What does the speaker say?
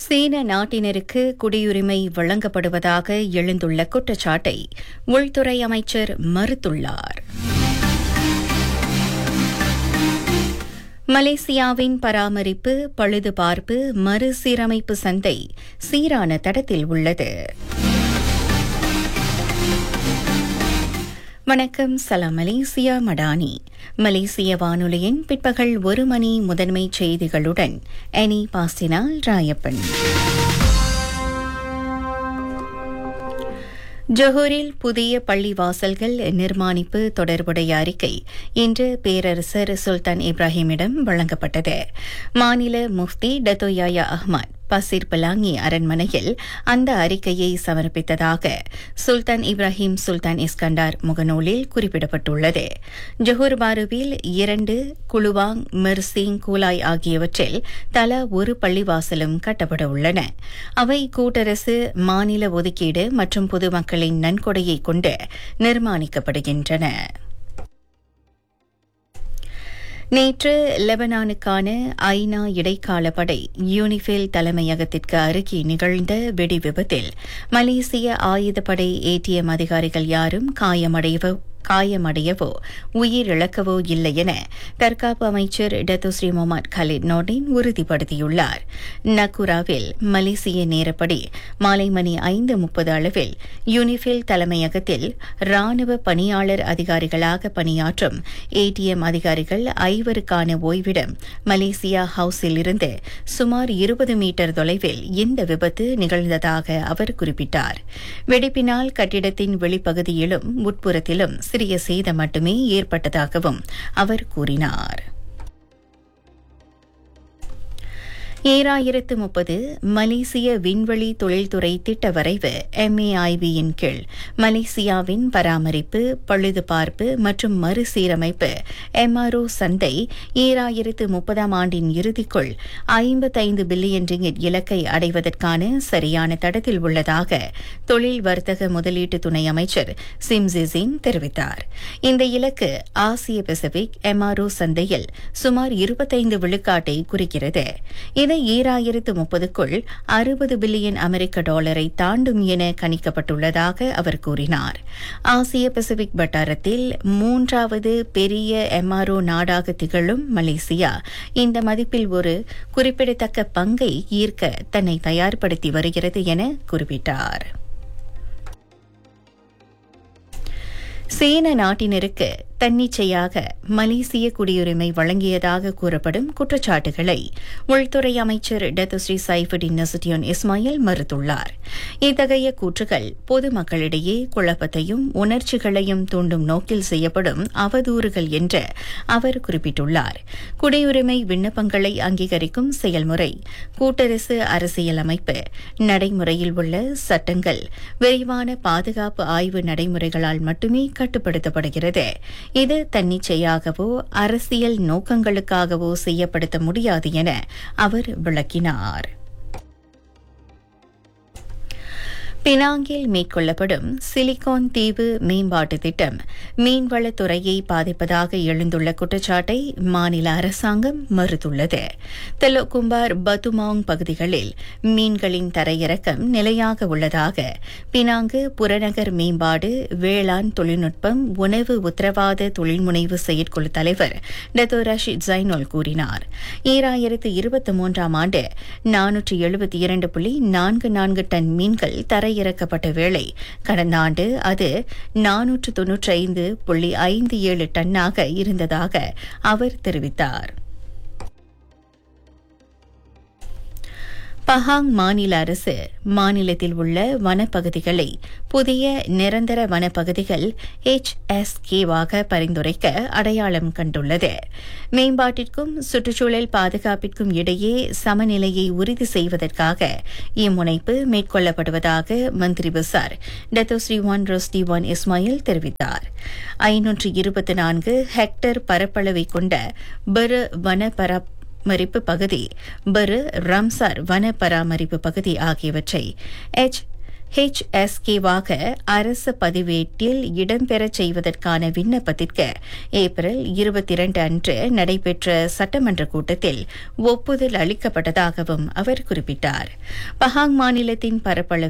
சீன நாட்டினருக்கு குடியுரிமை வழங்கப்படுவதாக எழுந்துள்ள குற்றச்சாட்டை உள்துறை அமைச்சர் மறுத்துள்ளார் மலேசியாவின் பராமரிப்பு பழுதுபார்ப்பு மறுசீரமைப்பு சந்தை சீரான தடத்தில் உள்ளது வணக்கம் சலாம் மலேசியா மடானி மலேசிய வானொலியின் பிற்பகல் ஒரு மணி முதன்மை செய்திகளுடன் எனி பாஸ்டினால் ராயப்பன் ஜொஹூரில் புதிய பள்ளிவாசல்கள் நிர்மாணிப்பு தொடர்புடைய அறிக்கை இன்று பேரரசர் சுல்தான் இப்ராஹிமிடம் வழங்கப்பட்டது மாநில முஃப்தி டத்தோயாயா அஹ்மத் பசிர் பலாங்கி அரண்மனையில் அந்த அறிக்கையை சமர்ப்பித்ததாக சுல்தான் இப்ராஹிம் சுல்தான் இஸ்கண்டார் முகநூலில் குறிப்பிடப்பட்டுள்ளது ஜொஹூர் பாருவில் இரண்டு குழுவாங் மிர்சிங் கூலாய் ஆகியவற்றில் தலா ஒரு பள்ளிவாசலும் கட்டப்பட உள்ளன அவை கூட்டரசு மாநில ஒதுக்கீடு மற்றும் பொதுமக்களின் நன்கொடையை கொண்டு நிர்மாணிக்கப்படுகின்றன நேற்று லெபனானுக்கான ஐநா இடைக்கால படை யூனிஃபில் தலைமையகத்திற்கு அருகே நிகழ்ந்த வெடி விபத்தில் மலேசிய ஆயுதப்படை ஏடிஎம் அதிகாரிகள் யாரும் காயமடைவ காயமடையவோ உயிரிழக்கவோ இல்லை என தற்காப்பு அமைச்சர் டத்துஸ்ரீ முகமது கலீத் நோர்டின் உறுதிப்படுத்தியுள்ளார் நக்குராவில் மலேசிய நேரப்படி மாலை மணி ஐந்து முப்பது அளவில் யூனிஃபில் தலைமையகத்தில் ராணுவ பணியாளர் அதிகாரிகளாக பணியாற்றும் ஏடிஎம் அதிகாரிகள் ஐவருக்கான ஓய்விடம் மலேசியா ஹவுஸில் இருந்து சுமார் இருபது மீட்டர் தொலைவில் இந்த விபத்து நிகழ்ந்ததாக அவர் குறிப்பிட்டார் வெடிப்பினால் கட்டிடத்தின் வெளிப்பகுதியிலும் உட்புறத்திலும் சிறிய சேதம் மட்டுமே ஏற்பட்டதாகவும் அவர் கூறினார் ஏழாயிரத்து முப்பது மலேசிய விண்வெளி தொழில்துறை திட்ட வரைவு எம்ஏஐபியின் கீழ் மலேசியாவின் பராமரிப்பு பழுதுபார்ப்பு மற்றும் மறுசீரமைப்பு எம்ஆர்ஓ சந்தை ஏழாயிரத்து முப்பதாம் ஆண்டின் இறுதிக்குள் ஐம்பத்தைந்து பில்லியன் ரிங்கிட் இலக்கை அடைவதற்கான சரியான தடத்தில் உள்ளதாக தொழில் வர்த்தக முதலீட்டு துணை அமைச்சர் சிம்ஜிசின் தெரிவித்தார் இந்த இலக்கு ஆசிய பசிபிக் எம்ஆர்ஓ சந்தையில் சுமார் இருபத்தைந்து விழுக்காட்டை குறிக்கிறது இது ஈராயிரத்து முப்பதுக்குள் அறுபது பில்லியன் அமெரிக்க டாலரை தாண்டும் என கணிக்கப்பட்டுள்ளதாக அவர் கூறினார் ஆசிய பசிபிக் வட்டாரத்தில் மூன்றாவது பெரிய எம்ஆர்ஓ நாடாக திகழும் மலேசியா இந்த மதிப்பில் ஒரு குறிப்பிடத்தக்க பங்கை ஈர்க்க தன்னை தயார்படுத்தி வருகிறது என குறிப்பிட்டார் சீன நாட்டினருக்கு தன்னிச்சையாக மலேசிய குடியுரிமை வழங்கியதாக கூறப்படும் குற்றச்சாட்டுகளை உள்துறை அமைச்சர் டத்துஸ்ரீ சைஃபுடின் நசுட்டியோன் இஸ்மாயில் மறுத்துள்ளார் இத்தகைய கூற்றுகள் பொதுமக்களிடையே குழப்பத்தையும் உணர்ச்சிகளையும் தூண்டும் நோக்கில் செய்யப்படும் அவதூறுகள் என்று அவர் குறிப்பிட்டுள்ளார் குடியுரிமை விண்ணப்பங்களை அங்கீகரிக்கும் செயல்முறை கூட்டரசு அரசியலமைப்பு நடைமுறையில் உள்ள சட்டங்கள் விரிவான பாதுகாப்பு ஆய்வு நடைமுறைகளால் மட்டுமே கட்டுப்படுத்தப்படுகிறது இது தன்னிச்சையாகவோ அரசியல் நோக்கங்களுக்காகவோ செய்யப்படுத்த முடியாது என அவர் விளக்கினார் பினாங்கில் மேற்கொள்ளப்படும் சிலிகான் தீவு மேம்பாட்டு திட்டம் மீன்வளத்துறையை பாதிப்பதாக எழுந்துள்ள குற்றச்சாட்டை மாநில அரசாங்கம் மறுத்துள்ளது தெலோகும்பார் பத்துமாங் பகுதிகளில் மீன்களின் தரையிறக்கம் நிலையாக உள்ளதாக பினாங்கு புறநகர் மேம்பாடு வேளாண் தொழில்நுட்பம் உணவு உத்தரவாத தொழில்முனைவு செயற்குழு தலைவர் டத்தோ ரஷித் ஜைனோல் கூறினார் ஈராயிரத்து இருபத்தி மூன்றாம் ஆண்டு நானூற்று எழுபத்தி இரண்டு புள்ளி நான்கு நான்கு டன் மீன்கள் தரை தரையிறக்கப்பட்ட வேளை கடந்த ஆண்டு அது நானூற்று தொன்னூற்றி ஐந்து புள்ளி ஐந்து ஏழு டன்னாக இருந்ததாக அவர் தெரிவித்தார் பஹாங் மாநில அரசு மாநிலத்தில் உள்ள வனப்பகுதிகளை புதிய நிரந்தர வனப்பகுதிகள் எச் எஸ் கேவாக பரிந்துரைக்க அடையாளம் கண்டுள்ளது மேம்பாட்டிற்கும் சுற்றுச்சூழல் பாதுகாப்பிற்கும் இடையே சமநிலையை உறுதி செய்வதற்காக இம்முனைப்பு மேற்கொள்ளப்படுவதாக மந்திரி பசார் டத்தோஸ்ரீ ஒன் ரோஸ்டி ஒன் இஸ்மாயில் தெரிவித்தார் ஐநூற்று இருபத்தி நான்கு ஹெக்டேர் பரப்பளவை கொண்ட பெரு வன பரப் பராமரிப்பு பகுதி பரு ரம்சார் வன பராமரிப்பு பகுதி ஆகியவற்றை எச் ஹெச்எஸ்கேவாக அரசு பதிவேட்டில் இடம்பெறச் செய்வதற்கான விண்ணப்பத்திற்கு ஏப்ரல் இருபத்தி இரண்டு அன்று நடைபெற்ற சட்டமன்ற கூட்டத்தில் ஒப்புதல் அளிக்கப்பட்டதாகவும் அவர் குறிப்பிட்டார் பஹாங் மாநிலத்தின் பரப்பளவு